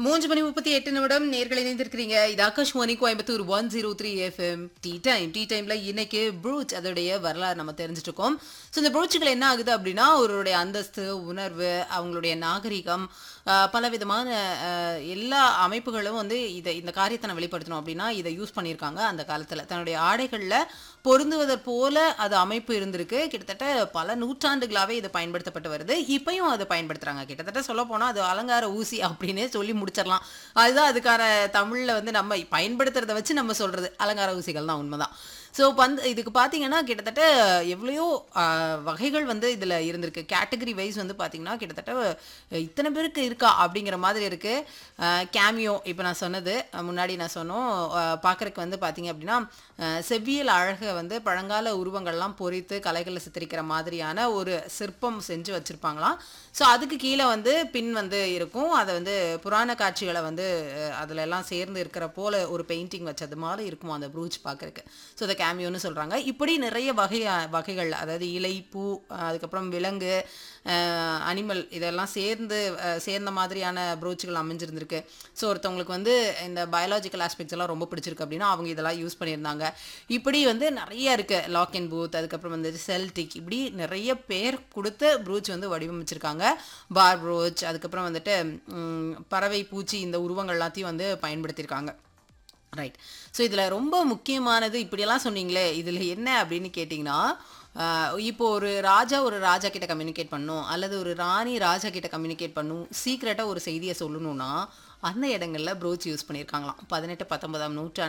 மூன்று மணி முப்பத்தி எட்டு நிமிடம் நேர்கள் இணைந்திருக்கிறீங்க இது Akashvani Coimbatore one zero three FM tea time tea டைம்ல இன்னைக்கு ப்ரூச் அதோடைய வரலாறு நம்ம தெரிஞ்சுட்டு இருக்கோம் ஸோ இந்த ப்ரூச்சுகள் என்ன ஆகுது அப்படின்னா அவருடைய அந்தஸ்து உணர்வு அவங்களுடைய நாகரிகம் ஆஹ், பலவிதமான ஆஹ், எல்லா அமைப்புகளும் வந்து இதை இந்த காரியத்தை நான் வெளிப்படுத்தணும் அப்படின்னா இதை யூஸ் பண்ணியிருக்காங்க அந்த காலத்தில் தன்னுடைய ஆடைகளில் பொருந்துவதற் போல அது அமைப்பு இருந்திருக்கு கிட்டத்தட்ட பல நூற்றாண்டுகளாகவே இது பயன்படுத்தப்பட்டு வருது இப்பயும் அதை பயன்படுத்துறாங்க கிட்டத்தட்ட சொல்ல போனா அது அலங்கார ஊசி அப்படின்னே சொல்லி முடிச்சிடலாம் அதுதான் அதுக்கான தமிழ்ல வந்து நம்ம பயன்படுத்துறத வச்சு நம்ம சொல்றது அலங்கார ஊசிகள் தான் உண்மைதான் ஸோ பந்து இதுக்கு பார்த்தீங்கன்னா கிட்டத்தட்ட எவ்வளையோ ஆஹ், வகைகள் வந்து இதில் இருந்திருக்கு கேட்டகரி வைஸ் வந்து பார்த்தீங்கன்னா கிட்டத்தட்ட அஹ், இத்தனை பேருக்கு இருக்கா அப்படிங்கிற மாதிரி இருக்கு கேமியோ இப்போ நான் சொன்னது அஹ், முன்னாடி நான் சொன்னோம் பார்க்குறக்கு வந்து பார்த்தீங்க அப்படின்னா அஹ், செவ்வியல் அழகை வந்து பழங்கால உருவங்கள்லாம் பொறித்து கலைகளில் சித்தரிக்கிற மாதிரியான ஒரு சிற்பம் செஞ்சு வச்சுருப்பாங்களாம் ஸோ அதுக்கு கீழே வந்து பின் வந்து இருக்கும் அதை வந்து புராண காட்சிகளை வந்து அஹ், அதுல எல்லாம் சேர்ந்து இருக்கிற போல ஒரு பெயிண்டிங் வச்சது மாதிரி இருக்குமா அந்த ப்ரூச் பார்க்கறக்கு ஸோ அதை கேமியோன்னு சொல்கிறாங்க இப்படி நிறைய வகை வகைகள் அதாவது இலை பூ அஹ், அதுக்கப்புறம் விலங்கு அனிமல் இதெல்லாம் சேர்ந்து அஹ், சேர்ந்த மாதிரியான ப்ரோச்சுகள் அமைஞ்சிருந்திருக்கு ஸோ ஒருத்தவங்களுக்கு வந்து இந்த பயாலஜிக்கல் ஆஸ்பெக்ட்ஸ் எல்லாம் ரொம்ப பிடிச்சிருக்கு அப்படின்னா அவங்க இதெல்லாம் யூஸ் பண்ணியிருந்தாங்க இப்படி வந்து நிறைய இருக்கு லாக் அண்ட் பூத் அதுக்கப்புறம் வந்து செல்டிக் இப்படி நிறைய பேர் கொடுத்து ப்ரூச் வந்து வடிவமைச்சிருக்காங்க பார் ப்ரோச் அதுக்கப்புறம் வந்துட்டு ம், பறவை பூச்சி இந்த உருவங்கள் எல்லாத்தையும் வந்து பயன்படுத்தியிருக்காங்க ரைட் ஸோ இதில் ரொம்ப முக்கியமானது இப்படியெல்லாம் சொன்னீங்களே இதில் என்ன அப்படின்னு கேட்டிங்கன்னா ஆஹ் இப்போ ஒரு ராஜா ஒரு ராஜா கிட்ட கம்யூனிகேட் பண்ணும் அல்லது ஒரு ராணி ராஜா கிட்ட கம்யூனிகேட் பண்ணும் சீக்ரெட்டாக ஒரு செய்தியை சொல்லணும்னா அந்த இடங்கள்ல ப்ரோச் யூஸ் பண்ணியிருக்காங்களாம் பதினெட்டு பத்தொன்பதாம் நூற்றாண்டு